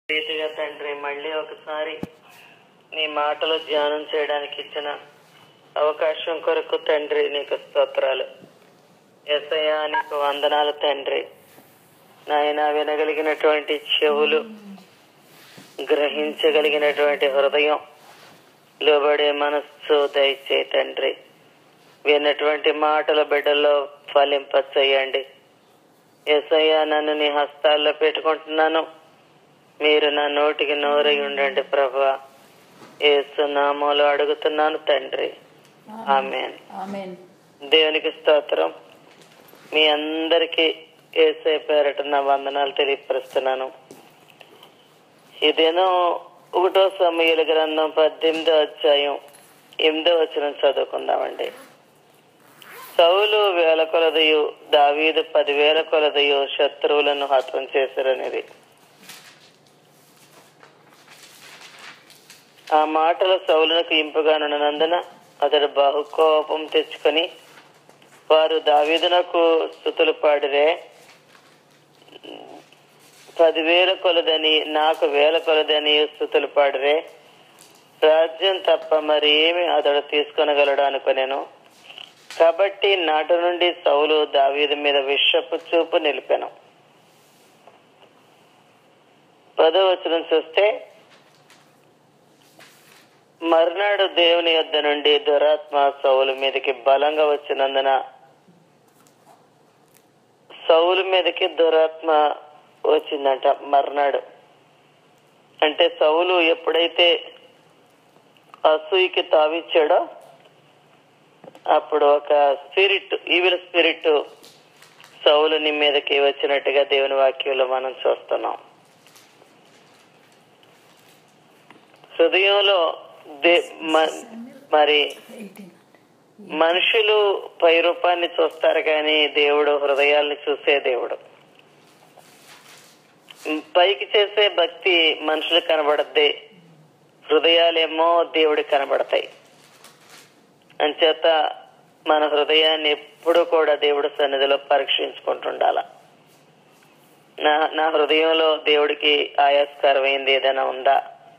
రీతిగా తండ్రి మళ్ళీ ఒకసారి నీ మాటలు ధ్యానం చేయడానికి ఇచ్చిన అవకాశం కొరకు తండ్రి నీకు స్తోత్రాలు ఎసయా నీకు వందనాలు తండ్రి నాయన వినగలిగినటువంటి చెవులు గ్రహించగలిగినటువంటి హృదయం లోబడే మనస్సు దయచే తండ్రి విన్నటువంటి మాటల బిడ్డల్లో ఫలింపచేయండి ఎసయ్యా నన్ను నీ హస్తాల్లో పెట్టుకుంటున్నాను మీరు నా నోటికి నోరై ఉండండి ప్రభా ఏసు నామంలో అడుగుతున్నాను తండ్రి ఆమెన్ ఆమెన్ దేవునికి స్తోత్రం మీ అందరికీ ఏసై పేరట నా వందనాలు తెలియపరుస్తున్నాను ఇదేనో ఒకటో సమయాల గ్రంథం పద్దెనిమిదో అధ్యాయం ఎనిమిదో వచ్చిన చదువుకుందామండి సౌలు వేల కొలదయు దావీదు పదివేల కొలదయు శత్రువులను హతం చేశారనేది ఆ మాటల సౌలునకు ఇంపుగానున్నందున అతడు బహుకోపం తెచ్చుకొని వారు దావీదునకు స్థుతులు పాడిరే పదివేల కొలదని నాకు వేల కొలదని స్థుతులు పాడిరే రాజ్యం తప్ప మరి ఏమి అతడు తీసుకొనగలడు అనుకునేను కాబట్టి నాటి నుండి సౌలు దావీదు మీద విషపు చూపు నిలిపాను పదో వచనం చూస్తే మర్నాడు దేవుని యొద్ద నుండి దురాత్మ సౌలు మీదకి బలంగా వచ్చినందున సౌలు మీదకి దురాత్మ వచ్చిందంట మర్నాడు అంటే సౌలు ఎప్పుడైతే అసూయికి తావిచ్చాడో అప్పుడు ఒక స్పిరిట్ ఈవిల్ స్పిరిట్ సౌలుని మీదకి వచ్చినట్టుగా దేవుని వాక్యంలో మనం చూస్తున్నాం హృదయంలో దే- మ- మరి మనుషులు పై రూపాన్ని చూస్తారు కానీ దేవుడు హృదయాల్ని చూసే దేవుడు పైకి చేసే భక్తి మనుషులకు కనబడద్ది హృదయాలేమో దేవుడికి కనబడతాయి అంచేత మన హృదయాన్ని ఎప్పుడూ కూడా దేవుడి సన్నిధిలో పరీక్షించుకుంటుండాల నా నా హృదయంలో దేవుడికి ఆయాస్కరమైంది ఏదైనా ఉందా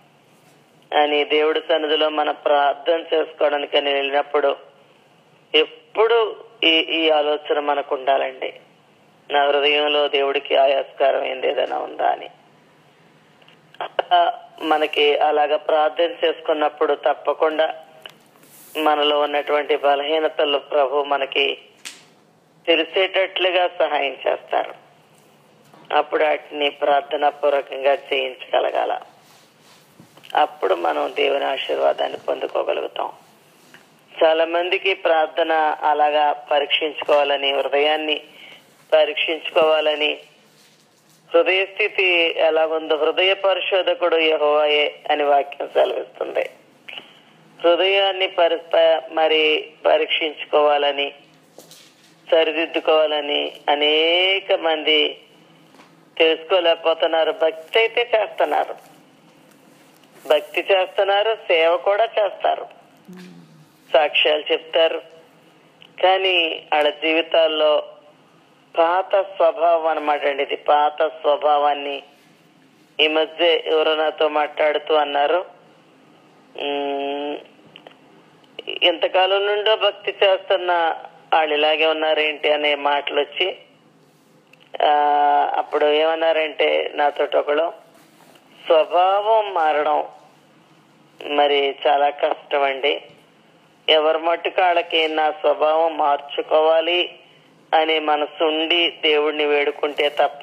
అని దేవుడి సన్నిధిలో మన ప్రార్థన చేసుకోవడానికి అని వెళ్ళినప్పుడు ఎప్పుడు ఈ ఈ ఆలోచన మనకు ఉండాలండి నా హృదయంలో దేవుడికి ఆయాస్కరమైంది ఏదైనా ఉందా అని అలా మనకి అలాగ ప్రార్థన చేసుకున్నప్పుడు తప్పకుండా మనలో ఉన్నటువంటి బలహీనతలు ప్రభు మనకి తెలిసేటట్లుగా సహాయం చేస్తారు అప్పుడు వాటిని ప్రార్థనా పూర్వకంగా చేయించగలగాల అప్పుడు మనం దేవుని ఆశీర్వాదాన్ని పొందుకోగలుగుతాం చాలా మందికి ప్రార్థన అలాగా పరీక్షించుకోవాలని హృదయాన్ని పరీక్షించుకోవాలని హృదయ స్థితి ఎలాగుందో హృదయ పరిశోధకుడు యహోవాయే అని వాక్యం సెలవిస్తుంది హృదయాన్ని పరి ప- మరి పరీక్షించుకోవాలని సరిదిద్దుకోవాలని అనేక మంది తెలుసుకోలేకపోతున్నారు భక్తి అయితే చేస్తున్నారు భక్తి చేస్తున్నారు సేవ కూడా చేస్తారు సాక్ష్యాలు చెప్తారు కానీ వాళ్ళ జీవితాల్లో పాత స్వభావం అనమాట అండి ఇది పాత స్వభావాన్ని ఈ మధ్య ఎవరో నాతో మాట్లాడుతూ అన్నారు "ఉమ్, ఇంతకాలం నుండో భక్తి చేస్తున్న వాళ్ళు ఇలాగే ఉన్నారేంటి అనే మాటలు వచ్చి ఆ, అప్పుడు ఏమన్నారంటే నాతో ఒకడు స్వభావం మారడం మరి చాలా కష్టం అండి ఎవరి మట్టుకు వాళ్ళకి నా స్వభావం మార్చుకోవాలి అనే మనసు ఉండి దేవుడిని వేడుకుంటే తప్ప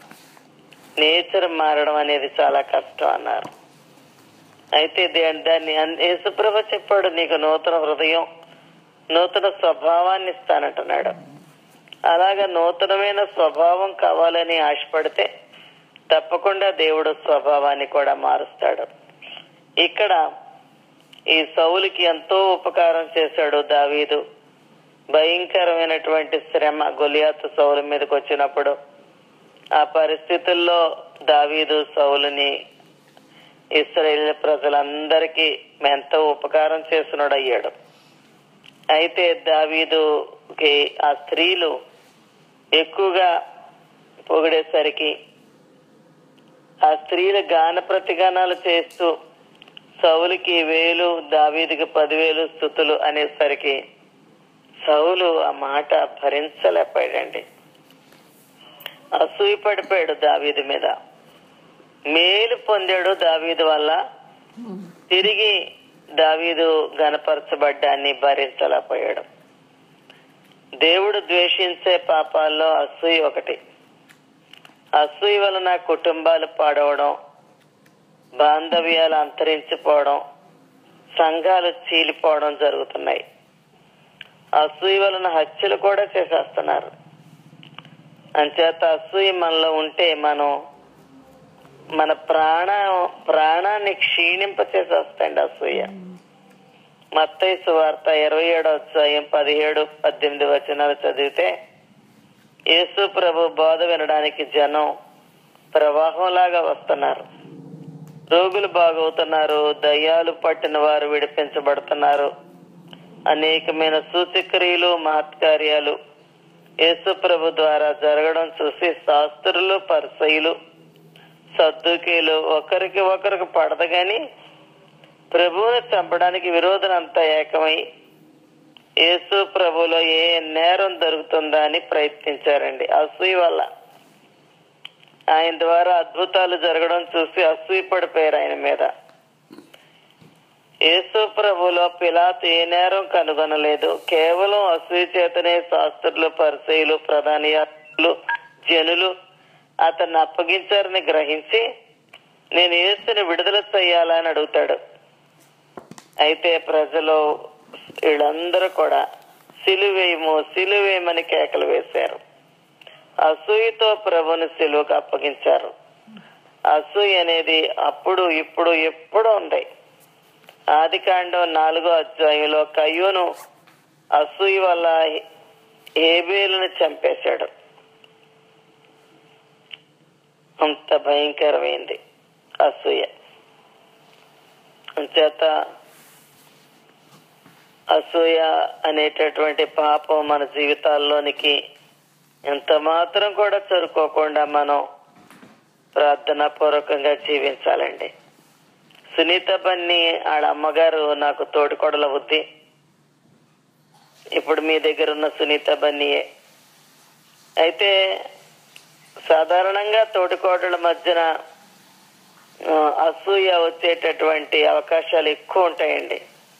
నేచర్ మారడం అనేది చాలా కష్టం అన్నారు అయితే దే- దాన్ని అన్- యేసుప్రభ చెప్పాడు నీకు నూతన హృదయం నూతన స్వభావాన్ని ఇస్తానంటున్నాడు అలాగా నూతనమైన స్వభావం కావాలని ఆశపడితే తప్పకుండా దేవుడు స్వభావాన్ని కూడా మారుస్తాడు ఇక్కడ ఈ సౌలుకి ఎంతో ఉపకారం చేశాడు దావీదు భయంకరమైనటువంటి శ్రమ గొలియాతు సౌలు మీదకి వచ్చినప్పుడు ఆ పరిస్థితుల్లో దావీదు సౌలుని ఇస్రాయేల్ ప్రజలందరికీ ఎంతో ఉపకారం చేసినాడు అయ్యాడు అయితే దావీదుకి ఆ స్త్రీలు ఎక్కువగా పొగిడేసరికి ఆ స్త్రీల గాన ప్రతిగానాలు చేస్తూ సౌలుకి వేలు దావీదికి పదివేలు స్థుతులు అనేసరికి సౌలు ఆ మాట భరించలేకపోయాడండి అసూయ పడిపోయాడు దావీదు మీద మేలు పొందాడు దావీదు వల్ల తిరిగి దావీదు గనపరచబడ్డాన్ని భరించలేకపోయాడు దేవుడు ద్వేషించే పాపాల్లో అసూయ ఒకటి అసూయ వలన కుటుంబాలు పాడవడం బాంధవ్యాలు అంతరించిపోవడం సంఘాలు చీలిపోవడం జరుగుతున్నాయి అసూయ వలన హత్యలు కూడా చేసేస్తున్నారు అంచేత అసూయ మనలో ఉంటే మనం మన ప్రాణ ప్రాణాన్ని క్షీణింప చేసేస్తాయండి అసూయ మత్తయి సువార్త ఇరవై ఏడో అధ్యాయం పదిహేడు పద్దెనిమిది వచనాలు చదివితే యేసు ప్రభు బోధ వినడానికి జనం ప్రవాహంలాగా వస్తున్నారు రోగులు బాగవుతున్నారు దయ్యాలు పట్టిన వారు విడిపించబడుతున్నారు అనేకమైన సూచక్రియలు మహత్కార్యాలు యేసు ప్రభు ద్వారా జరగడం చూసి శాస్త్రులు పరిసయులు సద్దుకీలు ఒకరికి ఒకరికి పడదు గాని ప్రభువుని చంపడానికి విరోధనంతా ఏకమై యేసు ప్రభులో ఏ నేరం దొరుకుతుందా అని ప్రయత్నించారండి అసూయ వల్ల ఆయన ద్వారా అద్భుతాలు జరగడం చూసి అసూయ పడిపోయారు ఆయన మీద యేసు ప్రభులో పిలాతు ఏ నేరం కనుగొనలేదు కేవలం అసూయ చేతనే శాస్త్రులు పరిచయులు ప్రధానియాలు జనులు అతన్ని అప్పగించారని గ్రహించి నేను యేసుని విడుదల చేయాలని అడుగుతాడు అయితే ప్రజలు వీళ్ళందరూ కూడా సిలువేయము సిలువేయమని కేకలు వేశారు అసూయతో ప్రభుని సిలువకు అప్పగించారు అసూయ అనేది అప్పుడు ఇప్పుడు ఎప్పుడు ఉంది ఆది కాండం నాలుగో అధ్యాయంలో కయ్యూను అసూయ వల్ల ఏబేలును చంపేశాడు అంత భయంకరమైంది అసూయ అంచేత అసూయ అనేటటువంటి పాపం మన జీవితాల్లోనికి ఎంత మాత్రం కూడా చదువుకోకుండా మనం ప్రార్థనా పూర్వకంగా జీవించాలండి సునీత బన్ని ఆడ అమ్మగారు నాకు తోటికొడల బుద్ధి ఇప్పుడు మీ దగ్గర ఉన్న సునీత బన్నీయే అయితే సాధారణంగా తోటికోడల మధ్యన ఆ, అసూయ వచ్చేటటువంటి అవకాశాలు ఎక్కువ ఉంటాయండి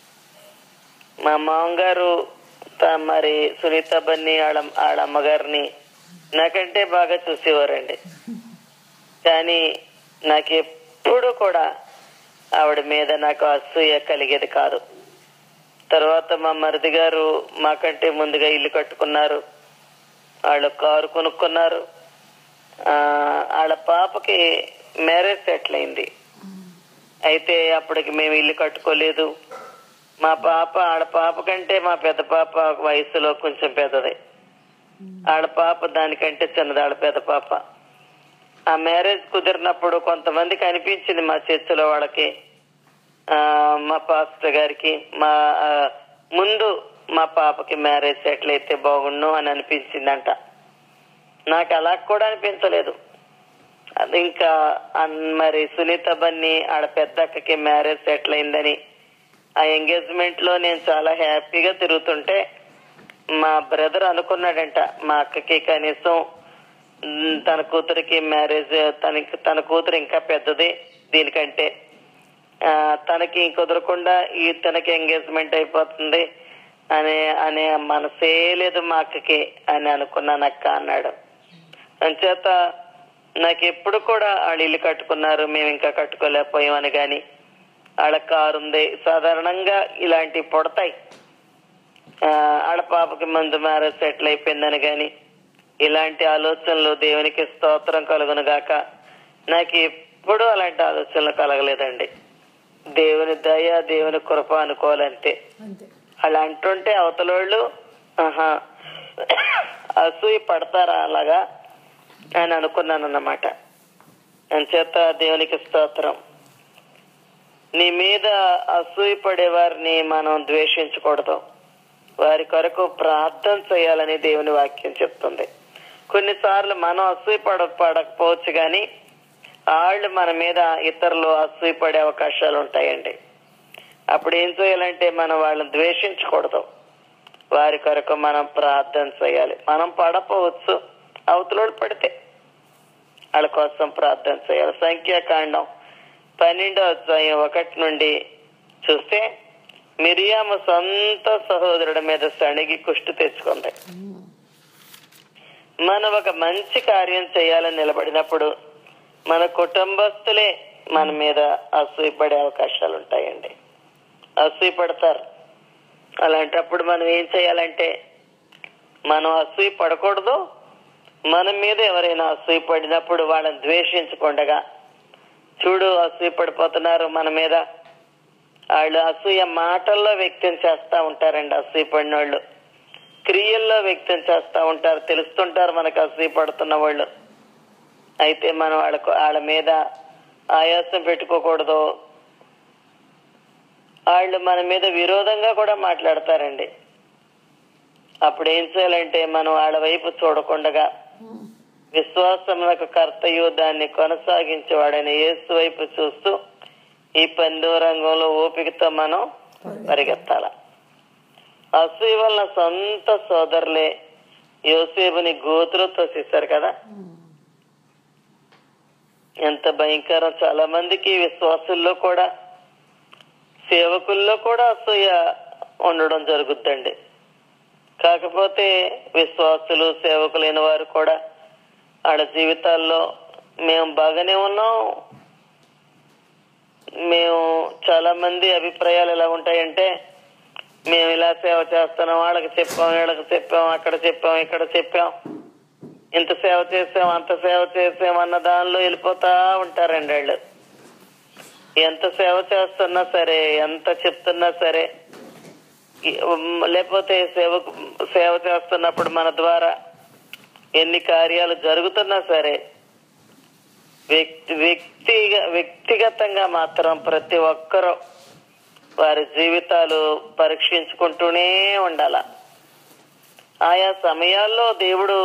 మా మామగారు త- మరి సునీత బన్ని వాళ్ళ వాళ్ళ అమ్మగారిని నాకంటే బాగా చూసేవారండి కానీ నాకు ఎప్పుడు కూడా ఆవిడ మీద నాకు అసూయ కలిగేది కాదు తర్వాత మా మరిది గారు మాకంటే ముందుగా ఇల్లు కట్టుకున్నారు వాళ్ళు కారు కొనుక్కున్నారు ఆ, వాళ్ళ పాపకి మ్యారేజ్ సెటిల్ అయింది అయితే అప్పటికి మేము ఇల్లు కట్టుకోలేదు మా పాప ఆడ పాప కంటే మా పెద్ద పాప వయసులో కొంచెం పెద్దది ఆడ పాప దానికంటే చిన్నది ఆడ పెద్ద పాప ఆ మ్యారేజ్ కుదిరినప్పుడు కొంతమందికి అనిపించింది మా చర్చిలో వాళ్ళకి ఆ, మా పాస్టర్ గారికి మా ఆ, ముందు మా పాపకి మ్యారేజ్ సెటిల్ అయితే బాగుండు అని అనిపించిందంట నాకు అలా కూడా అనిపించలేదు అది ఇంకా అన్- మరి సునీత బన్ని ఆడ పెద్ద అక్కకి మ్యారేజ్ సెటిల్ అయిందని ఆ ఎంగేజ్మెంట్ లో నేను చాలా హ్యాపీగా తిరుగుతుంటే మా బ్రదర్ అనుకున్నాడంట మా అక్కకి కనీసం మ్, తన కూతురికి మ్యారేజ్ తనకి తన కూతురు ఇంకా పెద్దది దీనికంటే ఆ, తనకి కుదరకుండా ఈ తనకి ఎంగేజ్మెంట్ అయిపోతుంది అనే అనే మనసే లేదు మా అక్కకి అని అనుకున్నాను అక్క అన్నాడు అంచేత నాకు ఎప్పుడు కూడా వాళ్ళు ఇల్లు కట్టుకున్నారు మేము ఇంకా కట్టుకోలేకపోయామని గాని వాళ్ళ కారు ఉంది సాధారణంగా ఇలాంటివి పుడతాయి ఆ, వాళ్ళ పాపకి ముందు మ్యారేజ్ సెటిల్ అయిపోయిందని గాని ఇలాంటి ఆలోచనలు దేవునికి స్తోత్రం కలుగును గాక నాకు ఎప్పుడూ అలాంటి ఆలోచనలు కలగలేదండి దేవుని దయ దేవుని కృప అనుకోవాలంతే అంతే అలా అంటుంటే అవతలోళ్ళు ఆహా అసూయ పడతారా అలాగా అని అనుకున్నాను అన్నమాట అంచేత దేవునికి స్తోత్రం నీ మీద అసూయ పడే వారిని మనం ద్వేషించకూడదు వారి కొరకు ప్రార్థన చేయాలని దేవుని వాక్యం చెప్తుంది కొన్నిసార్లు మనం అసూయ పడ పడకపోవచ్చు కానీ వాళ్ళు మన మీద ఇతరులు అసూయపడే అవకాశాలు ఉంటాయండి అప్పుడు ఏం చేయాలంటే మనం వాళ్ళని ద్వేషించకూడదు వారి కొరకు మనం ప్రార్థన చేయాలి మనం పడపోవచ్చు అవతలోడు పడితే వాళ్ళ కోసం ప్రార్థన చేయాలి సంఖ్యాకాండం పన్నెండో అధ్యాయం ఒకటి నుండి చూస్తే మిరియాము సొంత సహోదరుడి మీద సణిగి కుష్టి తెచ్చుకుంది మనం ఒక మంచి కార్యం చేయాలని నిలబడినప్పుడు మన కుటుంబస్తులే మన మీద అసూయపడే అవకాశాలు ఉంటాయండి అసూయపడతారు అలాంటప్పుడు మనం ఏం చేయాలంటే మనం అసూయ పడకూడదు మన మీద ఎవరైనా అసూయ పడినప్పుడు వాళ్ళని ద్వేషించకుండగా చూడు అసూయ పడిపోతున్నారు మన మీద వాళ్ళు అసూయ మాటల్లో వ్యక్తం చేస్తా ఉంటారండి అసూయ పడిన వాళ్ళు క్రియల్లో వ్యక్తం చేస్తా ఉంటారు తెలుస్తుంటారు మనకు అసూయ పడుతున్న వాళ్ళు అయితే మనం వాళ్ళకు వాళ్ళ మీద ఆయాసం పెట్టుకోకూడదు వాళ్ళు మన మీద విరోధంగా కూడా మాట్లాడతారండి అప్పుడు ఏం చేయాలంటే మనం వాళ్ళ వైపు చూడకుండగా విశ్వాసములకు కర్తయు దాన్ని కొనసాగించేవాడని యేసు వైపు చూస్తూ ఈ పందో రంగంలో ఓపికతో మనం పరిగెత్తాల అసూయ వలన సొంత సోదరులే యోసేపుని గోతులతో చేశారు కదా ఎంత భయంకరం చాలా మందికి విశ్వాసుల్లో కూడా సేవకుల్లో కూడా అసూయ ఉండడం జరుగుద్దండి కాకపోతే విశ్వాసులు సేవకులైన వారు కూడా వాళ్ళ జీవితాల్లో మేము బాగానే ఉన్నాం మేము చాలా మంది అభిప్రాయాలు ఎలా ఉంటాయంటే మేము ఇలా సేవ చేస్తున్నాం వాళ్ళకి చెప్పాం వీళ్ళకి చెప్పాం అక్కడ చెప్పాం ఇక్కడ చెప్పాం ఇంత సేవ చేసాం అంత సేవ చేసాం అన్న దానిలో వెళ్ళిపోతా ఉంటారండి వాళ్ళు ఎంత సేవ చేస్తున్నా సరే ఎంత చెప్తున్నా సరే ఈ- ఉమ్, లేకపోతే సేవకు సేవ చేస్తున్నప్పుడు మన ద్వారా ఎన్ని కార్యాలు జరుగుతున్నా సరే వ్యక్తి వ్యక్తిగ వ్యక్తిగతంగా మాత్రం ప్రతి ఒక్కరూ వారి జీవితాలు పరీక్షించుకుంటూనే ఉండాల ఆయా సమయాల్లో దేవుడు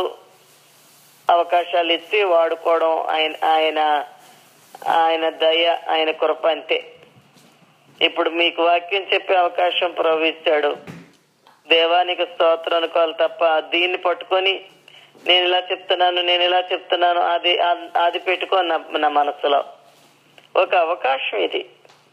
అవకాశాలు ఇచ్చి వాడుకోవడం ఆయన ఆయన ఆయన దయ ఆయన కృప అంతే ఇప్పుడు మీకు వాక్యం చెప్పే అవకాశం ప్రభు ఇచ్చాడు దేవానికి స్తోత్రం అనుకోవాలి తప్ప దీన్ని పట్టుకొని నేను ఇలా చెప్తున్నాను నేను ఇలా చెప్తున్నాను అది అది పెట్టుకో నా నా మనసులో ఒక అవకాశం ఇది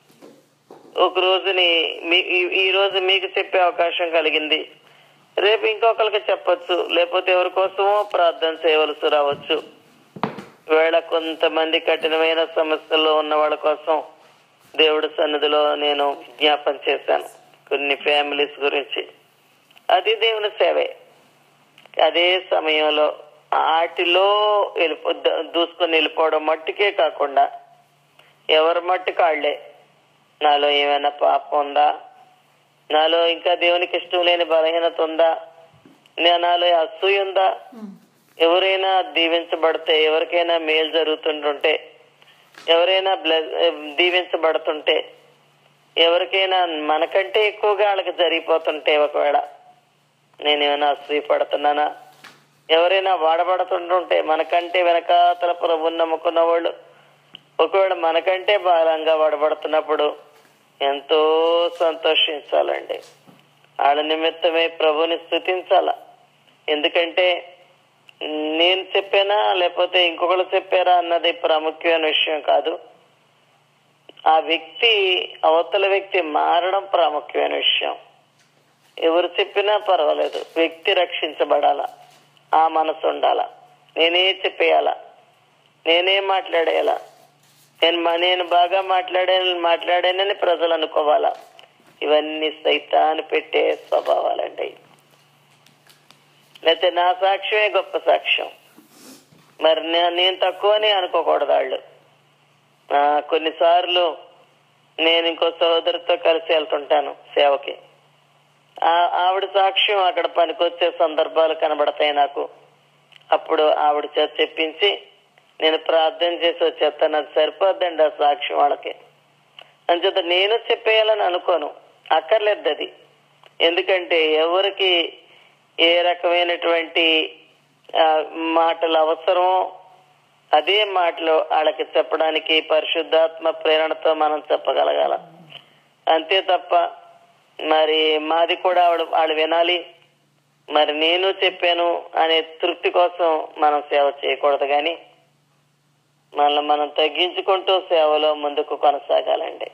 ఒక రోజుని మీ ఈ- ఈ రోజు మీకు చెప్పే అవకాశం కలిగింది రేపు ఇంకొకరికి చెప్పొచ్చు లేకపోతే ఎవరి కోసమో ప్రార్థన చేయవలసి రావచ్చు వేళ కొంతమంది కఠినమైన సమస్యల్లో ఉన్న వాళ్ళ కోసం దేవుడి సన్నిధిలో నేను జ్ఞాపం చేశాను కొన్ని ఫ్యామిలీస్ గురించి అది దేవుని సేవే అదే సమయంలో ఆటిలో వెళ్ళిపో ద- దూసుకొని వెళ్ళిపోవడం మట్టుకే కాకుండా ఎవరి మట్టు కాళ్లే నాలో ఏమైనా పాపం ఉందా నాలో ఇంకా దేవునికి ఇష్టం లేని బలహీనత ఉందా నా- నాలో అసూయ ఉందా ఎవరైనా దీవించబడితే ఎవరికైనా మేలు జరుగుతుంటుంటే ఎవరైనా బ్లెస్ దీవించబడుతుంటే ఎవరికైనా మనకంటే ఎక్కువగా వాళ్ళకి జరిగిపోతుంటే ఒకవేళ నేనేమైనా అసూయ పడుతున్నానా ఎవరైనా వాడబడుతుంటుంటే మనకంటే వెనకాతల ప్రభుని నమ్ముకున్న వాళ్ళు ఒకవేళ మనకంటే బలంగా వాడబడుతున్నప్పుడు ఎంతో సంతోషించాలండి వాళ్ళ నిమిత్తమే ప్రభుని స్థుతించాల ఎందుకంటే నేను చెప్పానా లేకపోతే ఇంకొకరు చెప్పారా అన్నది ప్రాముఖ్యమైన విషయం కాదు ఆ వ్యక్తి అవతల వ్యక్తి మారడం ప్రాముఖ్యమైన విషయం ఎవరు చెప్పినా పర్వాలేదు వ్యక్తి రక్షించబడాల ఆ మనసు ఉండాల నేనే చెప్పేయాలా నేనే మాట్లాడేయాలా నేను మ- నేను బాగా మాట్లాడే మాట్లాడానని ప్రజలు అనుకోవాలా ఇవన్నీ సైతాన్ని పెట్టే స్వభావాలండి లేకపోతే నా సాక్ష్యమే గొప్ప సాక్ష్యం మరి నే- నేను తక్కువని అనుకోకూడదు వాళ్ళు ఆ, కొన్నిసార్లు నేను ఇంకో సోదరితో కలిసి వెళ్తుంటాను సేవకి ఆ- ఆవిడ సాక్ష్యం అక్కడ పనికొచ్చే సందర్భాలు కనబడతాయి నాకు అప్పుడు ఆవిడ చేత చెప్పించి నేను ప్రార్థన చేసి వచ్చేస్తాను అది సరిపోద్దండి ఆ సాక్ష్యం వాళ్ళకి అంచేత నేను చెప్పేయాలని అనుకోను అక్కర్లేదు అది ఎందుకంటే ఎవరికి ఏ రకమైనటువంటి ఆ, మాటలు అవసరమో అదే మాటలు వాళ్ళకి చెప్పడానికి పరిశుద్ధాత్మ ప్రేరణతో మనం చెప్పగలగాల అంతే తప్ప మరి మాది కూడా ఆవిడ వాళ్ళు వినాలి మరి నేను చెప్పాను అనే తృప్తి కోసం మనం సేవ చేయకూడదు కానీ మనల్ని మనం తగ్గించుకుంటూ సేవలో ముందుకు కొనసాగాలండి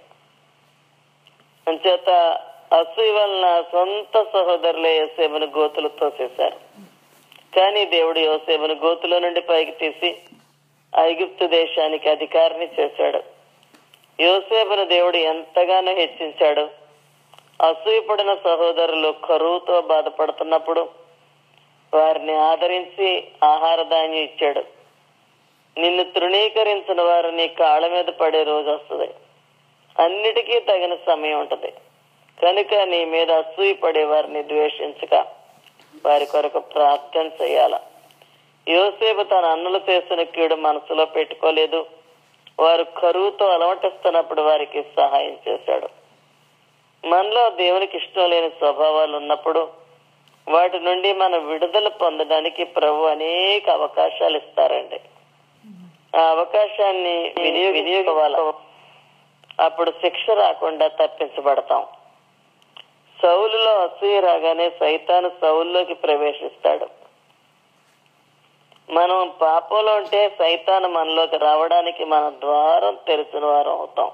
అంచేత అసూయ వలన సొంత సహోదరులే యోసేపును గోతులు తోసేశారు కానీ దేవుడు యోసేపును గోతులో నుండి పైకి తీసి ఐగుప్తు దేశానికి అధికారిని చేశాడు యోసేపును దేవుడు ఎంతగానో హెచ్చించాడు అసూయపడిన సహోదరులు కరువుతో బాధపడుతున్నప్పుడు వారిని ఆదరించి ఆహార ధాన్యం ఇచ్చాడు నిన్ను తృణీకరించిన వారు నీ కాళ్ళ మీద పడే రోజు వస్తుంది అన్నిటికీ తగిన సమయం ఉంటది కనుక నీ మీద అసూయ పడే వారిని ద్వేషించక వారి కొరకు ప్రార్థన చేయాల యోసేపు తన అన్నులు చేసిన కీడు మనసులో పెట్టుకోలేదు వారు కరువుతో అలవటిస్తున్నప్పుడు వారికి సహాయం చేశాడు మనలో దేవునికి ఇష్టం లేని స్వభావాలు ఉన్నప్పుడు వాటి నుండి మనం విడుదల పొందడానికి ప్రభు అనేక అవకాశాలు ఇస్తారండి ఆ అవకాశాన్ని వినియోగ వినియోగవాల అప్పుడు శిక్ష రాకుండా తప్పించబడతాం సౌలులో అసూయ రాగానే సైతాను సౌల్లోకి ప్రవేశిస్తాడు మనం పాపంలో ఉంటే సైతాను మనలోకి రావడానికి మన ద్వారం తెరిచిన వారం అవుతాం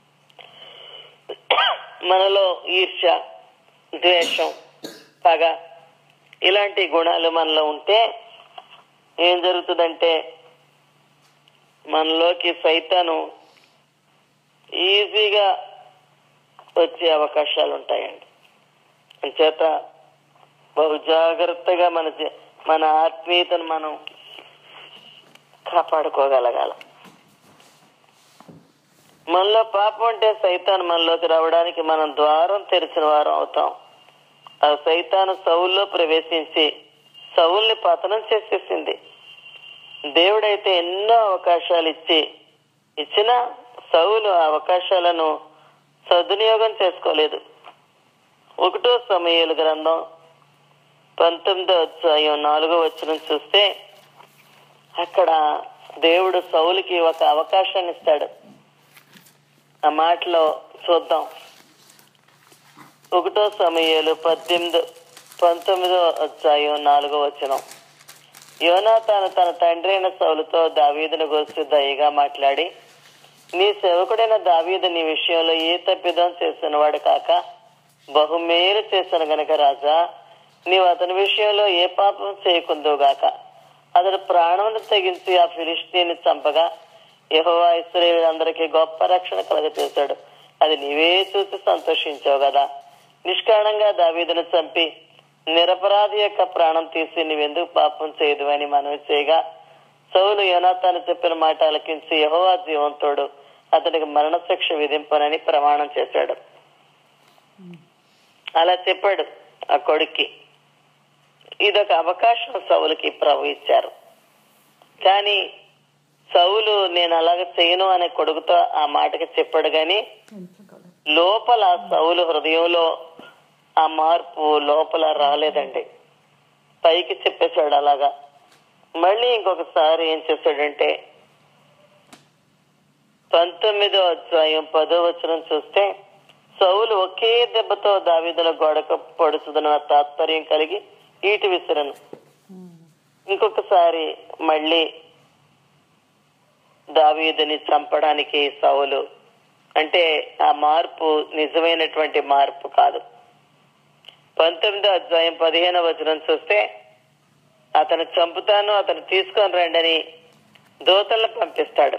మనలో ఈర్ష ద్వేషం పగ ఇలాంటి గుణాలు మనలో ఉంటే ఏం జరుగుతుందంటే మనలోకి సైతాను ఈజీగా వచ్చే అవకాశాలు ఉంటాయండి అంచేత బహు జాగ్రత్తగా మన జీ- మన ఆత్మీయతను మనం కాపాడుకోగలగాల మనలో పాపం అంటే సైతాన్ మనలోకి రావడానికి మనం ద్వారం తెరిచిన వారం అవుతాం ఆ సైతాను సౌల్లో ప్రవేశించి సౌల్ని పతనం చేసేసింది దేవుడైతే ఎన్నో అవకాశాలు ఇచ్చి ఇచ్చిన సౌలు ఆ అవకాశాలను సద్వినియోగం చేసుకోలేదు ఒకటో సమయాల గ్రంథం పంతొమ్మిదో అధ్యాయం నాలుగో వచ్చిన చూస్తే అక్కడ దేవుడు సౌలుకి ఒక అవకాశాన్ని ఇస్తాడు ఆ మాటలో చూద్దాం ఒకటో సమయాలు పద్దెనిమిది పంతొమ్మిదో అధ్యాయం నాలుగో వచనం యోనాతాను తన తండ్రి అయిన సౌలుతో దావీదును గురించి దయగా మాట్లాడి నీ సేవకుడైన దావీదు నీ విషయంలో ఏ తప్పిదం చేసిన వాడు కాక బహుమేలు చేసిన గనక రాజా నీవు అతని విషయంలో ఏ పాపం చేయకుందో గాక అతడు ప్రాణమును తెగించి ఆ ఫిలిస్తీని చంపగా యెహోవా ఇస్రాయేలందరికీ గొప్ప రక్షణ కలగచేశాడు అది నీవే చూసి సంతోషించావు కదా నిష్కారణంగా దావీదును చంపి నిరపరాధి యొక్క ప్రాణం తీసి నీవెందుకు పాపం చేయదు అని మనవి చేయగా సౌలు యోనాతాను చెప్పిన మాట ఆలకించి యహోవా జీవంతోడు అతనికి మరణశిక్ష విధింపనని ప్రమాణం చేశాడు అలా చెప్పాడు ఆ కొడుక్కి ఇదొక అవకాశం సౌలుకి ప్రభు ఇచ్చారు కానీ సౌలు నేను అలాగ చేయను అనే కొడుకుతో ఆ మాటకి చెప్పాడు గాని లోపల సౌలు హృదయంలో ఆ మార్పు లోపల రాలేదండి పైకి చెప్పేశాడు అలాగా మళ్ళీ ఇంకొకసారి ఏం చేశాడంటే పంతొమ్మిదో అధ్యాయం పదో వచనం చూస్తే సౌలు ఒకే దెబ్బతో దావీదుల గోడకు పొడుచుదన్న తాత్పర్యం కలిగి ఈటి విసిరను ఇంకొకసారి మళ్ళీ దావీదుని చంపడానికి సౌలు అంటే ఆ మార్పు నిజమైనటువంటి మార్పు కాదు పంతొమ్మిదో అధ్యాయం పదిహేనవ వచనం చూస్తే అతను చంపుతాను అతను తీసుకొని రండి అని దూతలను పంపిస్తాడు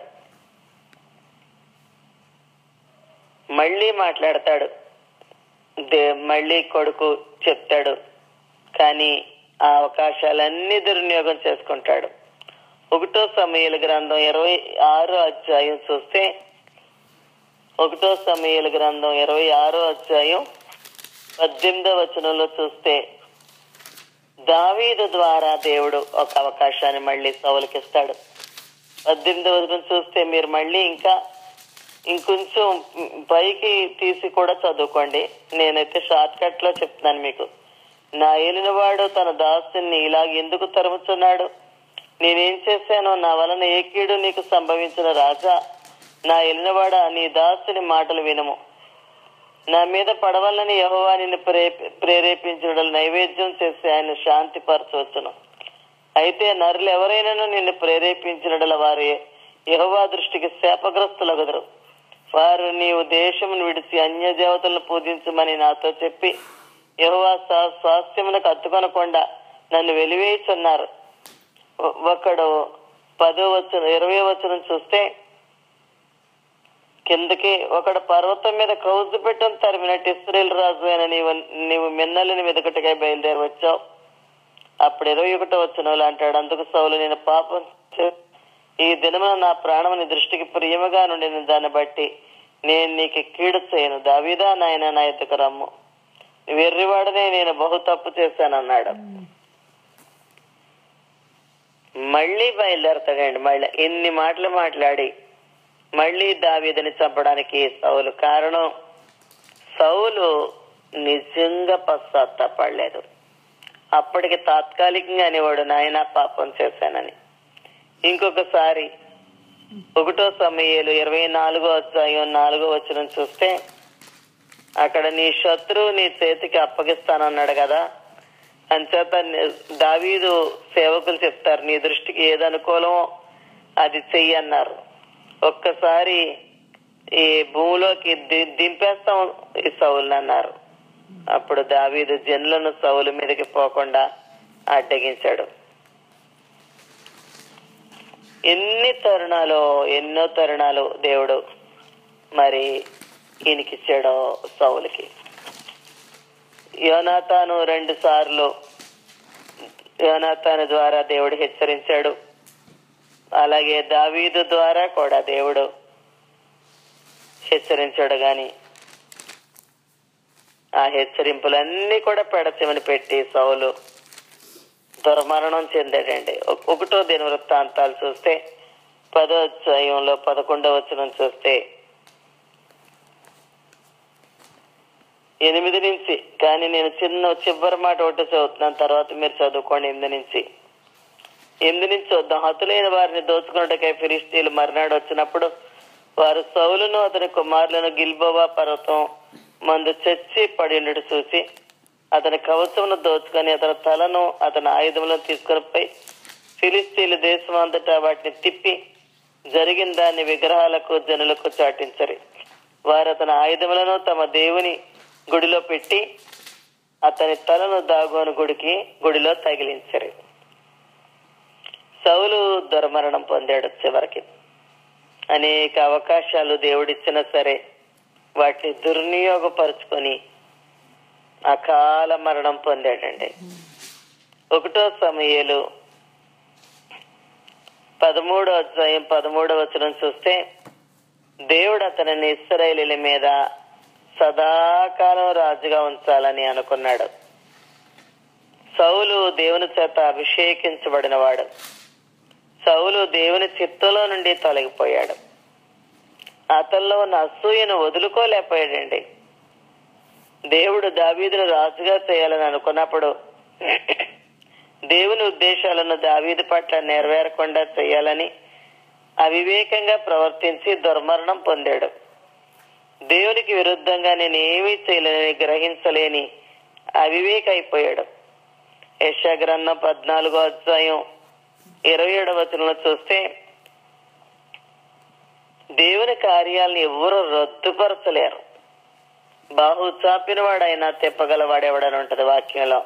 మళ్ళీ మాట్లాడతాడు దే మళ్ళీ కొడుకు చెప్తాడు కానీ ఆ అవకాశాలన్నీ దుర్వినియోగం చేసుకుంటాడు ఒకటో సమయాల గ్రంథం ఇరవై ఆరో అధ్యాయం చూస్తే ఒకటో సమయాల గ్రంథం ఇరవై ఆరో అధ్యాయం పద్దెనిమిదో వచనంలో చూస్తే దావీదు ద్వారా దేవుడు ఒక అవకాశాన్ని మళ్ళీ సౌలకిస్తాడు పద్దెనిమిదో వచనం చూస్తే మీరు మళ్ళీ ఇంకా ఇంకొంచెం పైకి తీసి కూడా చదువుకోండి నేనైతే షార్ట్ కట్ లో చెప్తున్నాను మీకు నా ఏలినవాడు తన దాసుని ఇలాగ ఎందుకు తరుముచున్నాడు నేనేం చేశానో నా వలన ఏ కీడు నీకు సంభవించిన రాజా నా ఎలినవాడ నీ దాసుని మాటలు వినము నా మీద పడవలని యహోవా నిన్ను ప్రే ప్రేరేపించడం నైవేద్యం చేసి ఆయన శాంతి పరచవచ్చును అయితే నరులు ఎవరైనాను నిన్ను ప్రేరేపించినడల వారు యహోవా దృష్టికి శాపగ్రస్తులగదరు వారు నీవు దేశమును విడిచి అన్య దేవతలను పూజించమని నాతో చెప్పి యహోవా స్వా- స్వాస్థ్యమునకు అత్తుకొనకుండా నన్ను వెలివేయుచున్నారు ఒ- ఒకడు పదో వచ్చిన ఇరవై వచ్చిన చూస్తే కిందకి ఒకడు పర్వతం మీద కౌజు పెట్టం తరిమినట్టు ఇస్రాయేల్ రాజు అయిన నీవు నీవు మిన్నలిని వెదకటిగా బయలుదేరి వచ్చావు అప్పుడు ఇరవై ఒకటో వచ్చిన వాళ్ళు అంటాడు అందుకు సౌలు నేను పాపం చే- ఈ దినమున నా ప్రాణము నీ దృష్టికి ప్రియముగా నుండిన దాన్ని బట్టి నేను నీకు కీడు చేయను దావిదా నాయన నా ఎద్దుకు రమ్ము వెర్రివాడనే నేను బహు తప్పు చేశానన్నాడు మళ్ళీ బయలుదేరతాడండి మళ్ళీ ఎన్ని మాటలు మాట్లాడి మళ్ళీ దావీదని చంపడానికి సౌలు కారణం సౌలు నిజంగా పశ్చాత్తాపడలేదు అప్పటికి తాత్కాలికంగా అనేవాడు నాయన పాపం చేశానని ఇంకొకసారి ఒకటో సమయాలు ఇరవై నాలుగో అధ్యాయం నాలుగో వచ్చిన చూస్తే అక్కడ నీ శత్రువు నీ చేతికి అప్పగిస్తానన్నాడు కదా అంచేత ని- దావీదు సేవకులు చెప్తారు నీ దృష్టికి ఏది అనుకూలమో అది చెయ్యి అన్నారు ఒక్కసారి ఈ భూమిలోకి ది- దింపేస్తాం ఈ సౌలు అన్నారు అప్పుడు దావీదు జనులను సౌలు మీదకి పోకుండా అడ్డగించాడు ఎన్ని తరుణాలు ఎన్నో తరుణాలు దేవుడు మరి ఈయనకిచ్చాడో సౌలుకి యోనాతాను రెండు సార్లు యోనాతాను ద్వారా దేవుడు హెచ్చరించాడు అలాగే దావీదు ద్వారా కూడా దేవుడు హెచ్చరించాడు గాని ఆ హెచ్చరింపులన్నీ కూడా పెడచెమని పెట్టి సౌలు దుర్మరణం చెందాడండి ఒక- ఒకటో దిన వృత్తాంతాలు చూస్తే పదో అధ్యాయంలో పదకొండవ వచనం చూస్తే ఎనిమిది నుంచి కానీ నేను చిన్న చివరి మాట ఒకటి చదువుతున్నాను తర్వాత మీరు చదువుకోండి ఎనిమిది నుంచి ఎనిమిది నుంచి చూద్దాం హతులైన వారిని దోచుకున్నట్టుకై ఫిరిస్తీలు మర్నాడు వచ్చినప్పుడు వారు సౌలును అతని కుమారులను గిల్బోవా పర్వతం మందు చచ్చి పడి ఉండడు చూసి అతని కవచమును దోచుకొని అతని తలను అతని ఆయుధములను తీసుకొని పోయి ఫిలిస్తీన్ల దేశం అంతటా వాటిని తిప్పి జరిగిన దాన్ని విగ్రహాలకు జనులకు చాటించరు వారు అతని ఆయుధములను తమ దేవుని గుడిలో పెట్టి అతని తలను దాగోని గుడికి గుడిలో తగిలించరు సౌలు దుర్మరణం పొందాడు చివరికి అనేక అవకాశాలు దేవుడిచ్చినా సరే వాటిని దుర్వినియోగపరుచుకొని అకాల మరణం పొందాడండి ఒకటో సమయలు పదమూడో అధ్యాయం పదమూడో వచనం చూస్తే దేవుడు అతనిని ఇస్రాయేలీల మీద సదాకాలం రాజుగా ఉంచాలని అనుకున్నాడు సౌలు దేవుని చేత అభిషేకించబడినవాడు సౌలు దేవుని చిత్తంలో నుండి తొలగిపోయాడు అతనిలో ఉన్న అసూయను వదులుకోలేకపోయాడండి దేవుడు దావీదును రాజుగా చేయాలని అనుకున్నప్పుడు దేవుని ఉద్దేశాలను దావీదు పట్ల నెరవేరకుండా చేయాలని అవివేకంగా ప్రవర్తించి దుర్మరణం పొందాడు దేవునికి విరుద్ధంగా నేను ఏమీ చేయలేని గ్రహించలేని అవివేక అయిపోయాడు యశా గ్రంథం పద్నాలుగో అధ్యాయం ఇరవై ఏడవ వచనంలో చూస్తే దేవుని కార్యాలను ఎవరు రద్దుపరచలేరు బాహు చాపిన వాడైనా తెప్పగలవాడెవడని ఉంటది వాక్యంలో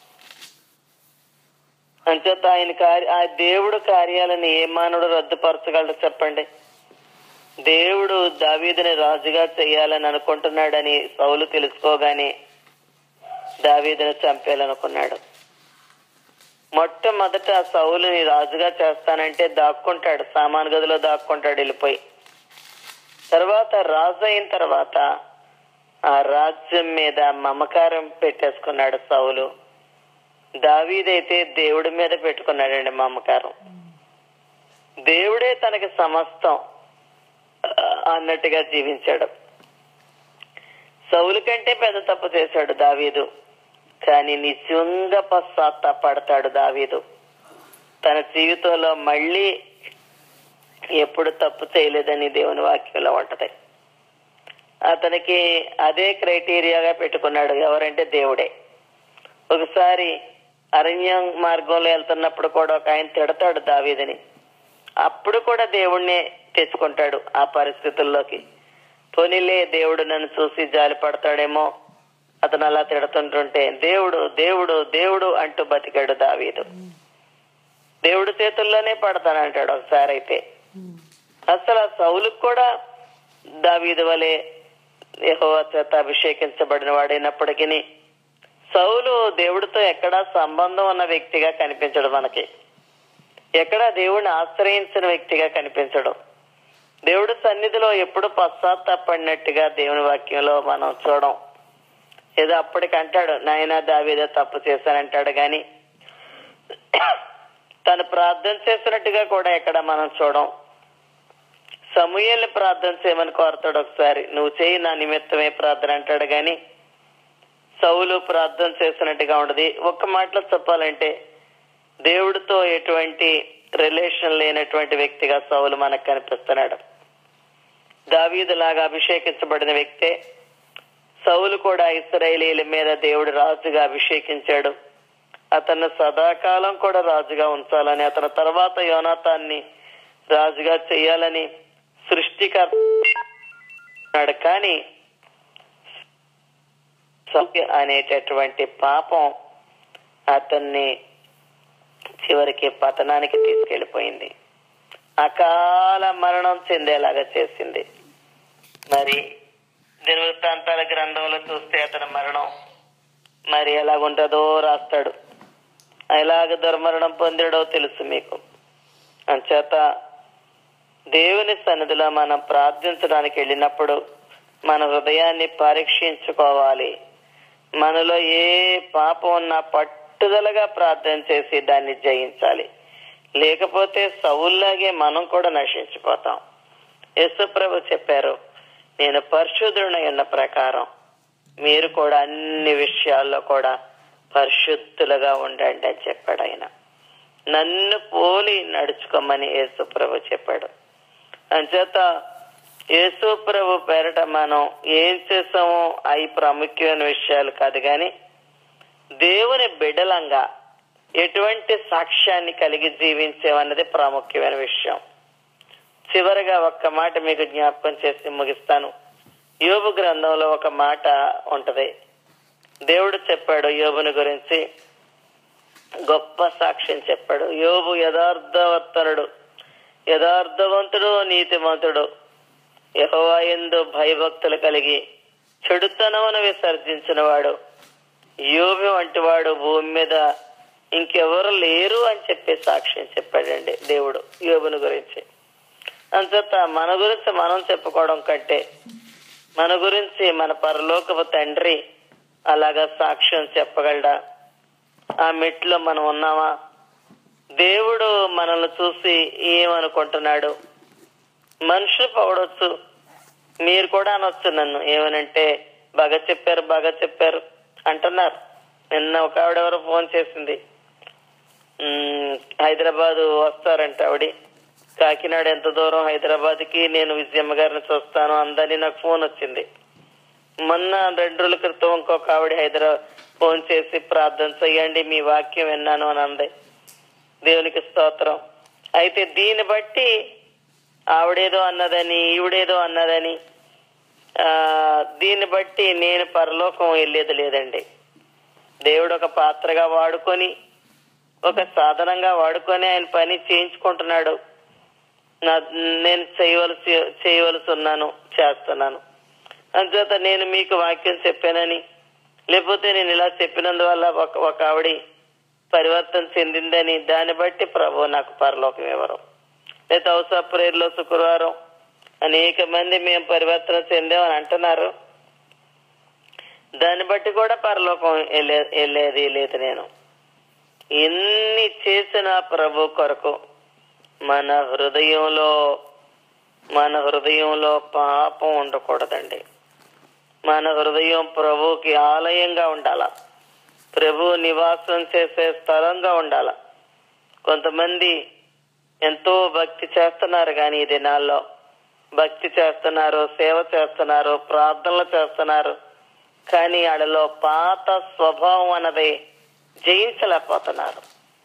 అంచేత ఆయన కార్య ఆ దేవుడు కార్యాలను ఏ మానవుడు రద్దుపరచగలడు చెప్పండి దేవుడు దావీదుని రాజుగా చేయాలని అనుకుంటున్నాడని సౌలు తెలుసుకోగానే దావీదుని చంపేయాలనుకున్నాడు మొట్టమొదట సౌలుని రాజుగా చేస్తానంటే దాక్కుంటాడు సామాన్ గదిలో దాక్కుంటాడు వెళ్ళిపోయి తర్వాత రాజు అయిన తర్వాత ఆ రాజ్యం మీద మమకారం పెట్టేసుకున్నాడు సౌలు దావీదైతే దేవుడి మీద పెట్టుకున్నాడండి మమకారం దేవుడే తనకి సమస్తం ఆ, అన్నట్టుగా జీవించాడు సౌలు కంటే పెద్ద తప్పు చేశాడు దావీదు కానీ నిజంగా పశ్చాత్తాపడతాడు దావీదు తన జీవితంలో మళ్ళీ ఎప్పుడు తప్పు చేయలేదని దేవుని వాక్యంలో ఉంటది అతనికి అదే క్రైటీరియాగా పెట్టుకున్నాడు ఎవరంటే దేవుడే ఒకసారి అరణ్యం మార్గంలో వెళ్తున్నప్పుడు కూడా ఒక ఆయన తిడతాడు దావీదని అప్పుడు కూడా దేవుణ్ణి తెచ్చుకుంటాడు ఆ పరిస్థితుల్లోకి పోనీలే దేవుడు నన్ను చూసి జాలి పడతాడేమో అతను అలా తిడుతుంటుంటే దేవుడు దేవుడు దేవుడు అంటూ బతికాడు దావీదు దేవుడు చేతుల్లోనే పడతానంటాడు ఒకసారి అయితే అసలు ఆ సౌలుకు కూడా దావీదు వలె యెహోవా చేత అభిషేకించబడిన వాడైనప్పటికీ సౌలు దేవుడితో ఎక్కడా సంబంధం ఉన్న వ్యక్తిగా కనిపించడు మనకి ఎక్కడా దేవుడిని ఆశ్రయించిన వ్యక్తిగా కనిపించడు దేవుడి సన్నిధిలో ఎప్పుడు పశ్చాత్తాపడినట్టుగా దేవుని వాక్యంలో మనం చూడం ఏదో అప్పటికి అంటాడు నాయన దావీదో తప్పు చేశానంటాడు గాని తను ప్రార్థన చేసినట్టుగా కూడా ఎక్కడ మనం చూడం సమూహల్ని ప్రార్థన చేయమని కోరతాడు ఒకసారి నువ్వు చేయి నా నిమిత్తమే ప్రార్థన అంటాడు గాని సౌలు ప్రార్థన చేసినట్టుగా ఉండదు ఒక్క మాటలో చెప్పాలంటే దేవుడితో ఎటువంటి రిలేషన్ లేనటువంటి వ్యక్తిగా సౌలు మనకు కనిపిస్తున్నాడు దావీదులాగా అభిషేకించబడిన వ్యక్తే సౌలు కూడా ఇస్రాయేలీల మీద దేవుడు రాజుగా అభిషేకించాడు అతన్ని సదాకాలం కూడా రాజుగా ఉంచాలని అతని తర్వాత యోనాథాన్ని రాజుగా చేయాలని సృష్టికర్త కానీ సౌలు అనేటటువంటి పాపం అతన్ని చివరికి పతనానికి తీసుకెళ్లిపోయింది అకాల మరణం చెందేలాగా చేసింది మరి దినవృత్తాంతాల గ్రంథంలో చూస్తే అతని మరణం మరి ఎలాగుంటుందో రాస్తాడు ఎలాగ దుర్మరణం పొందాడో తెలుసు మీకు అంచేత దేవుని సన్నిధిలో మనం ప్రార్థించడానికి వెళ్ళినప్పుడు మన హృదయాన్ని పరీక్షించుకోవాలి మనలో ఏ పాపం ఉన్నా పట్టుదలగా ప్రార్థన చేసి దాన్ని జయించాలి లేకపోతే సవుల్లాగే మనం కూడా నశించిపోతాం యేసుప్రభు చెప్పారు నేను పరిశుద్ధుడై ఉన్న ప్రకారం మీరు కూడా అన్ని విషయాల్లో కూడా పరిశుద్ధులుగా ఉండండి అని చెప్పాడు ఆయన నన్ను పోలి నడుచుకోమని యేసుప్రభు చెప్పాడు అంచేత యేసుప్రభు పేరట మనం ఏం చేసామో అవి ప్రాముఖ్యమైన విషయాలు కాదు కానీ దేవుని బిడలంగా ఎటువంటి సాక్ష్యాన్ని కలిగి జీవించేవన్నది ప్రాముఖ్యమైన విషయం చివరిగా ఒక్క మాట మీకు జ్ఞాపకం చేసి ముగిస్తాను యోబు గ్రంథంలో ఒక మాట ఉంటది దేవుడు చెప్పాడు యోబుని గురించి గొప్ప సాక్ష్యం చెప్పాడు యోబు యథార్థవర్తనుడు యథార్థవంతుడు నీతిమంతుడు యహోవాయందు భయభక్తులు కలిగి చెడుతనమును విసర్జించిన వాడు యోబు వంటి వాడు భూమి మీద ఇంకెవరు లేరు అని చెప్పి సాక్ష్యం చెప్పాడండి దేవుడు యోబుని గురించి అంచేత మన గురించి మనం చెప్పుకోవడం కంటే మన గురించి మన పరలోకపు తండ్రి అలాగా సాక్ష్యం చెప్పగలడా ఆ మెట్లో మనం ఉన్నామా దేవుడు మనల్ని చూసి ఏమనుకుంటున్నాడు మనుషులు పొగడొచ్చు మీరు కూడా అనొచ్చు నన్ను ఏమనంటే బాగా చెప్పారు బాగా చెప్పారు అంటున్నారు నిన్న ఒక ఆవిడ ఎవరో ఫోన్ చేసింది ఉమ్, హైదరాబాద్ వస్తారంట ఆవిడ కాకినాడ ఎంత దూరం హైదరాబాద్ కి నేను విజయమ్మ గారిని చూస్తాను అందని నాకు ఫోన్ వచ్చింది మొన్న రెండు రోజుల క్రితం ఇంకొక ఆవిడ హైదరాబాద్ ఫోన్ చేసి ప్రార్థన చెయ్యండి మీ వాక్యం విన్నాను అని అంది దేవునికి స్తోత్రం అయితే దీన్ని బట్టి ఆవిడేదో అన్నదని ఈవిడేదో అన్నదని ఆ దీన్ని బట్టి నేను పరలోకం వెళ్ళేది లేదండి దేవుడు ఒక పాత్రగా వాడుకొని ఒక సాధనంగా వాడుకొని ఆయన పని చేయించుకుంటున్నాడు నా నేను చేయవలసి చేయవలసి ఉన్నాను చేస్తున్నాను అంచేత నేను మీకు వాక్యం చెప్పానని లేకపోతే నేను ఇలా చెప్పినందువల్ల ఒక ఒక ఆవిడ పరివర్తన చెందిందని దాన్ని బట్టి ప్రభు నాకు పరలోకం ఇవ్వరు లేదా హౌసా ప్రేయర్లో శుక్రవారం అనేక మంది మేము పరివర్తన చెందామని అంటున్నారు దాన్ని బట్టి కూడా పరలోకం వెళ్ళే- వెళ్ళేది లేదు నేను ఎన్ని చేసిన ప్రభు కొరకు మన హృదయంలో మన హృదయంలో పాపం ఉండకూడదండి మన హృదయం ప్రభుకి ఆలయంగా ఉండాల ప్రభు నివాసం చేసే స్థలంగా ఉండాల కొంతమంది ఎంతో భక్తి చేస్తున్నారు కానీ ఈ దినాల్లో భక్తి చేస్తున్నారు సేవ చేస్తున్నారు ప్రార్థనలు చేస్తున్నారు కానీ వాళ్ళలో పాత స్వభావం అన్నది జయించలేకపోతున్నారు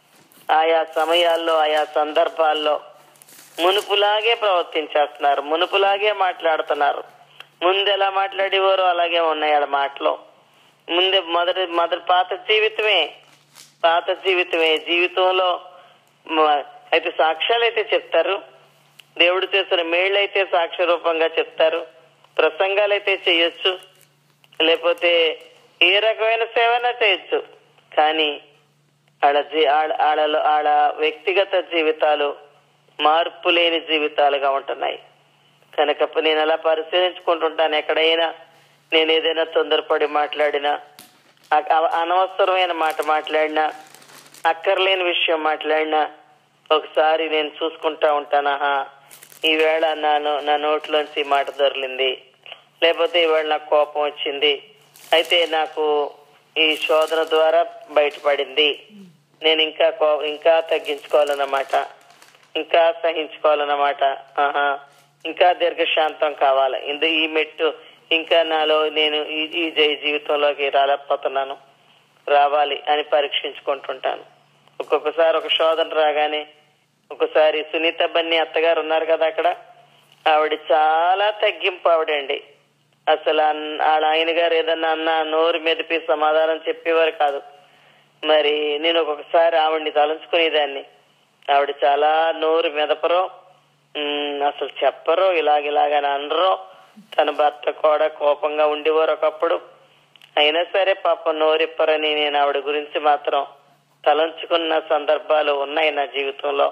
ఆయా సమయాల్లో ఆయా సందర్భాల్లో మునుపులాగే ప్రవర్తించేస్తున్నారు మునుపులాగే మాట్లాడుతున్నారు ముందు ఎలా మాట్లాడేవారో అలాగే ఉన్నాయి ఆడ మాటలు ముందే మొదటి మొదటి పాత జీవితమే పాత జీవితమే జీవితంలో మ- అయితే సాక్ష్యాలు అయితే చెప్తారు దేవుడు చేసిన మేళ్ళైతే సాక్ష్య రూపంగా చెప్తారు ప్రసంగాలు అయితే చేయొచ్చు లేకపోతే ఏ రకమైన సేవైనా చేయొచ్చు కానీ ఆడ జీ ఆడ ఆడలో ఆడ వ్యక్తిగత జీవితాలు మార్పు లేని జీవితాలుగా ఉంటున్నాయి కనుక నేను అలా పరిశీలించుకుంటుంటాను ఎక్కడైనా నేను ఏదైనా తొందరపడి మాట్లాడినా అ- అ- అనవసరమైన మాట మాట్లాడినా అక్కర్లేని విషయం మాట్లాడినా ఒకసారి నేను చూసుకుంటా ఉంటానహా ఈవేళ నా నో- నా నోట్లోంచి ఈ మాట దొరికింది లేకపోతే ఈవేళ నాకు కోపం వచ్చింది అయితే నాకు ఈ శోధన ద్వారా బయటపడింది నేను ఇంకా కో- ఇంకా తగ్గించుకోవాలన్నమాట ఇంకా సహించుకోవాలన్నమాట ఆహా ఇంకా దీర్ఘశాంతం కావాలి ఇందు ఈ మెట్టు ఇంకా నాలో నేను ఈ ఈ జై జీవితంలోకి రాలేకపోతున్నాను రావాలి అని పరీక్షించుకుంటుంటాను ఒక్కొక్కసారి ఒక శోధన రాగానే ఒకసారి సునీత బన్ని అత్తగారు ఉన్నారు కదా అక్కడ ఆవిడ చాలా తగ్గింపు ఆవిడండి అసలు అన్- వాళ్ళ ఆయన గారు ఏదన్నా అన్నా నోరు మెదిపి సమాధానం చెప్పేవారు కాదు మరి నేను ఒక్కొక్కసారి ఆవిడ్ని తలంచుకునేదాన్ని ఆవిడ చాలా నోరు మెదపరో ఉమ్, అసలు చెప్పరో ఇలాగ ఇలాగని అనరో తన భర్త కూడా కోపంగా ఉండేవారు ఒకప్పుడు అయినా సరే పాపం నోరిప్పరని నేను ఆవిడ గురించి మాత్రం తలంచుకున్న సందర్భాలు ఉన్నాయి నా జీవితంలో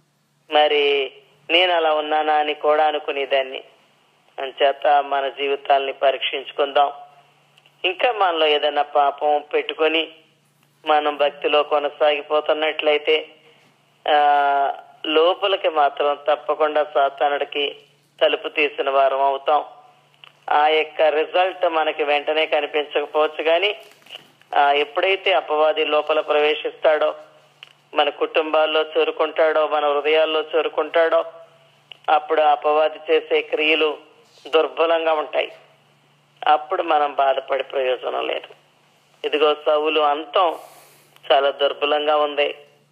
మరి నేను అలా ఉన్నానా అని కూడా అనుకునేదాన్ని అంచేత మన జీవితాల్ని పరీక్షించుకుందాం ఇంకా మనలో ఏదైనా పాపం పెట్టుకొని మనం భక్తిలో కొనసాగిపోతున్నట్లయితే ఆ లోపలికి మాత్రం తప్పకుండా సాతానుడికి తలుపు తీసిన వారం అవుతాం ఆ యొక్క రిజల్ట్ మనకి వెంటనే కనిపించకపోవచ్చు కానీ ఆ ఎప్పుడైతే అపవాది లోపల ప్రవేశిస్తాడో మన కుటుంబాల్లో చేరుకుంటాడో మన హృదయాల్లో చేరుకుంటాడో అప్పుడు ఆ అపవాది చేసే క్రియలు దుర్బలంగా ఉంటాయి అప్పుడు మనం బాధపడే ప్రయోజనం లేదు ఇదిగో సౌలు అంతం చాలా దుర్బలంగా ఉంది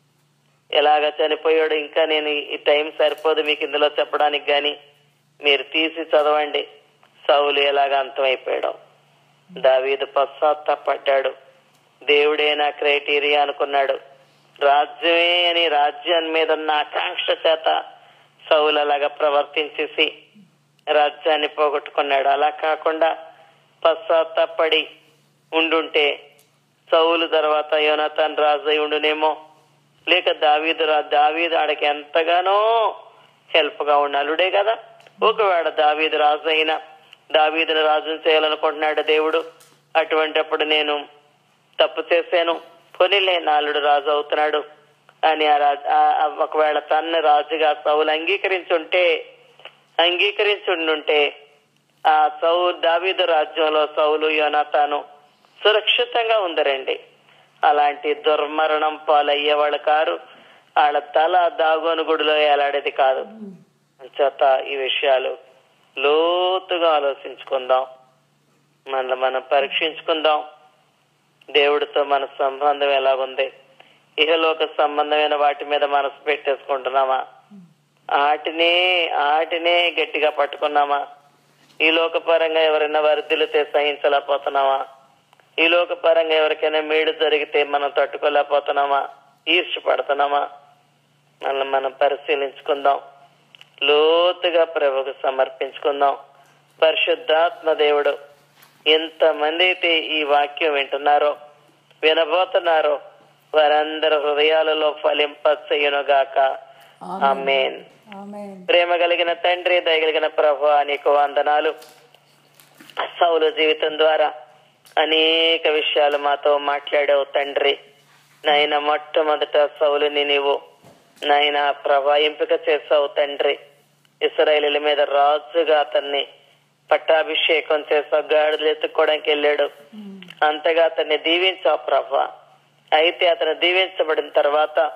ఎలాగ చనిపోయాడు ఇంకా నేను ఈ టైం సరిపోదు మీకు ఇందులో చెప్పడానికి గాని మీరు తీసి చదవండి సౌలు ఎలాగ అంతమైపోయాడు దావీదు పశ్చాత్తాపడ్డాడు దేవుడే నా క్రైటీరియా అనుకున్నాడు రాజ్యమే అని రాజ్యం మీద ఉన్న ఆకాంక్ష చేత సౌలు అలాగా ప్రవర్తించేసి రాజ్యాన్ని పోగొట్టుకున్నాడు అలా కాకుండా పశ్చాత్తాపడి ఉండుంటే సౌలు తర్వాత యోనతన్ రాజు అయి ఉండునేమో లేక దావీదు రా- దావీదు ఆడకి ఎంతగానో హెల్ప్ గా ఉన్న అల్లుడే కదా ఒకవేళ దావీదు రాజు అయినా దావీదుని రాజుని చేయాలనుకుంటున్నాడు దేవుడు అటువంటిప్పుడు నేను తప్పు చేశాను పోనీలే నాలుడు రాజు అవుతున్నాడు అని ఆ రాజు ఆ- ఆ ఒకవేళ తన్ను రాజుగా సౌలు అంగీకరించుంటే అంగీకరించుండుంటే ఆ సౌ దావీదు రాజ్యంలో సౌలు యోనాతాను సురక్షితంగా ఉందరండి అలాంటి దుర్మరణం పాలయ్యేవాళ్ళు కారు వాళ్ళ తల దాగోను గుడిలో ఏలాడేది కాదు చేత ఈ విషయాలు లోతుగా ఆలోచించుకుందాం మనల్ని మనం పరీక్షించుకుందాం దేవుడితో మన సంబంధం ఎలాగుంది ఇహలోక సంబంధమైన వాటి మీద మనసు పెట్టేసుకుంటున్నామా ఆటినే ఆటినే గట్టిగా పట్టుకున్నామా ఈ లోకపరంగా ఎవరైనా వర్ధిల్లితే సహించలేకపోతున్నామా ఈ లోకపరంగా ఎవరికైనా మేడు జరిగితే మనం తట్టుకోలేకపోతున్నామా ఈర్ష్యపడుతున్నామా మనల్ని మనం పరిశీలించుకుందాం లోతుగా ప్రభుకు సమర్పించుకుందాం పరిశుద్ధాత్మ దేవుడు ఎంతమంది అయితే ఈ వాక్యం వింటున్నారో వినబోతున్నారో వారందరి హృదయాలలో ఫలింపచేయునుగాక ఆమెన్ ఆమెన్ ప్రేమ కలిగిన తండ్రి దయగలిగిన ప్రభు నీకు వందనాలు సౌలు జీవితం ద్వారా అనేక విషయాలు మాతో మాట్లాడావు తండ్రి నాయన మొట్టమొదట సౌలుని నీవు నాయన ప్రభా ఎంపిక చేసావు తండ్రి ఇస్రాయేలీల మీద రాజుగా అతన్ని పట్టాభిషేకం చేసావు గాడిదలు ఎత్తుక్కోవడానికి వెళ్ళాడు అంతగా అతన్ని దీవించావు ప్రభా అయితే అతను దీవించబడిన తర్వాత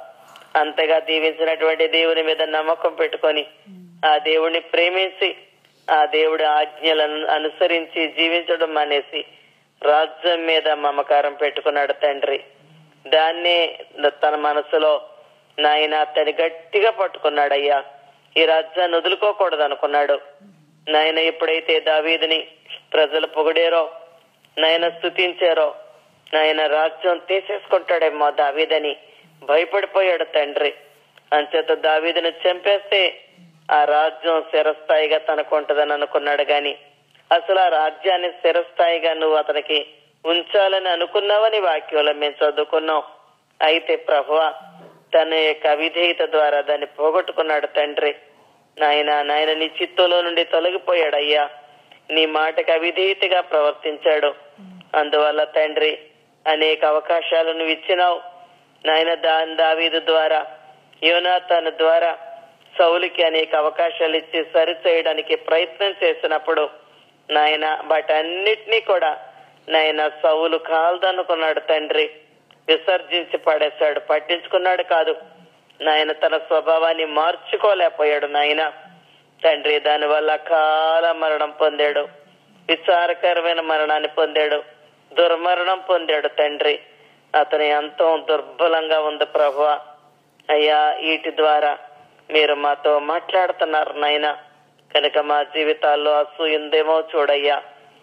అంతగా దీవించినటువంటి దేవుని మీద నమ్మకం పెట్టుకొని ఆ దేవుడిని ప్రేమించి ఆ దేవుడి ఆజ్ఞలను అనుసరించి జీవించడం మానేసి రాజ్యం మీద మమకారం పెట్టుకున్నాడు తండ్రి దాన్నే తన మనసులో నాయన అతని గట్టిగా పట్టుకున్నాడయ్యా ఈ రాజ్యాన్ని వదులుకోకూడదు అనుకున్నాడు నాయన ఎప్పుడైతే దావీదిని ప్రజలు పొగిడారో నాయన స్థుతించారో నాయన రాజ్యం తీసేసుకుంటాడేమో దావీదని భయపడిపోయాడు తండ్రి అంచేత దావీదుని చంపేస్తే ఆ రాజ్యం స్థిరస్థాయిగా తనకు ఉంటదని అనుకున్నాడు గాని అసలు ఆ రాజ్యాన్ని స్థిరస్థాయిగా నువ్వు అతనికి ఉంచాలని అనుకున్నావని వాక్యంలో మేము చదువుకున్నాం అయితే ప్రభువ తన యొక్క అవిధేయత ద్వారా దాన్ని పోగొట్టుకున్నాడు తండ్రి నాయన నాయన నీ చిత్తంలో నుండి తొలగిపోయాడు అయ్యా నీ మాటకి అవిధేయతగా ప్రవర్తించాడు అందువల్ల తండ్రి అనేక అవకాశాలు నువ్వు ఇచ్చినావు నాయన దాని దావీదు ద్వారా యోనాథాను ద్వారా సౌలికి అనేక అవకాశాలు ఇచ్చి సరి చేయడానికి ప్రయత్నం చేసినప్పుడు నాయన వాటన్నిటినీ కూడా నాయన సౌలు కాల్దనుకున్నాడు తండ్రి విసర్జించి పడేశాడు పట్టించుకున్నాడు కాదు నాయన తన స్వభావాన్ని మార్చుకోలేకపోయాడు నాయన తండ్రి దానివల్ల కాల మరణం పొందాడు విచారకరమైన మరణాన్ని పొందాడు దుర్మరణం పొందాడు తండ్రి అతని అంతం దుర్బలంగా ఉంది ప్రభు అయ్యా వీటి ద్వారా మీరు మాతో మాట్లాడుతున్నారు నాయన కనుక మా జీవితాల్లో అసూయుందేమో చూడయ్యా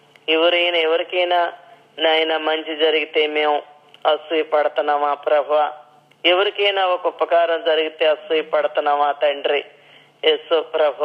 ఎవరైనా ఎవరికైనా నాయన మంచి జరిగితే మేము అసూయ పడుతున్నామా ప్రభు ఎవరికైనా ఒక ఉపకారం జరిగితే అసూయ పడుతున్నామా తండ్రి యేసు ప్రభు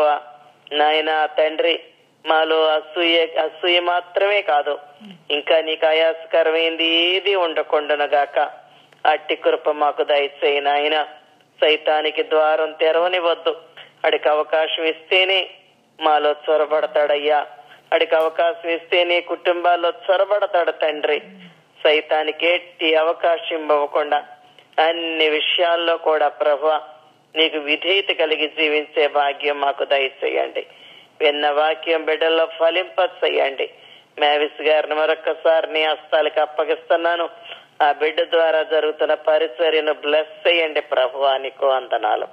నాయన తండ్రి మాలో అసూయ అసూయ మాత్రమే కాదు ఇంకా నీకు ఆయాసకరమైంది ఏది ఉండకుండానగాక అట్టి కృప మాకు దయచేయి నాయన సైతానికి ద్వారం తెరవనివద్దు అడికి అవకాశం ఇస్తేనే మాలో చొరబడతాడయ్యా అడికి అవకాశం ఇస్తేనే కుటుంబాల్లో చొరబడతాడు తండ్రి సైతానికి ఎట్టి అవకాశం ఇవ్వకుండా అన్ని విషయాల్లో కూడా ప్రభు నీకు విధేయత కలిగి జీవించే భాగ్యం మాకు దయచేయండి విన్న వాక్యం బిడ్డల్లో ఫలింపచేయండి మేవిస్ గారిని మరొక్కసారి నీ హస్తాలకు అప్పగిస్తున్నాను ఆ బిడ్డ ద్వారా జరుగుతున్న పరిచర్యను బ్లెస్ చేయండి ప్రభు నీకు వందనాలు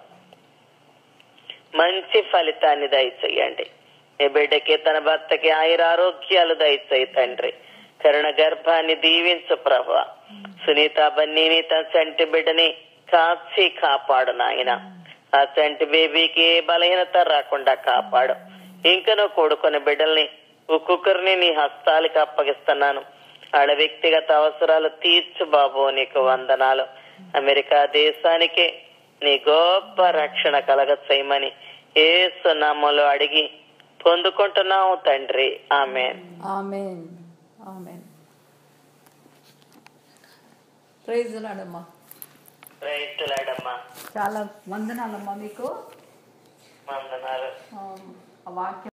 మంచి ఫలితాన్ని దయచేయండి ఈ బిడ్డకి తన భర్తకి ఆయుర ఆరోగ్యాలు దయచేయి తండ్రి కరుణ గర్భాన్ని దీవించు ప్రభు సునీత బన్నీని తన చంటి బిడ్డని కాచి కాపాడు నాయన ఆ చంటి బేబీకి ఏ బలహీనత రాకుండా కాపాడు ఇంకనూ కూడుకుని బిడ్డల్ని ఒక్కొక్కరిని నీ హస్తాలకు అప్పగిస్తున్నాను వాళ్ళ వ్యక్తిగత అవసరాలు తీర్చు బాబు నీకు వందనాలు అమెరికా దేశానికే నీ గొప్ప రక్షణ కలగ చేయమని ఏ సున్నామంలో అడిగి పొందుకుంటున్నాము తండ్రి ఆమె ఆమెన్ ఆమెన్ ప్రైజ్ లాడమ్మా రైతులాడమ్మా చాలా వందనాలమ్మా మీకు వందనాలు ఆ, ఆ వాక్యం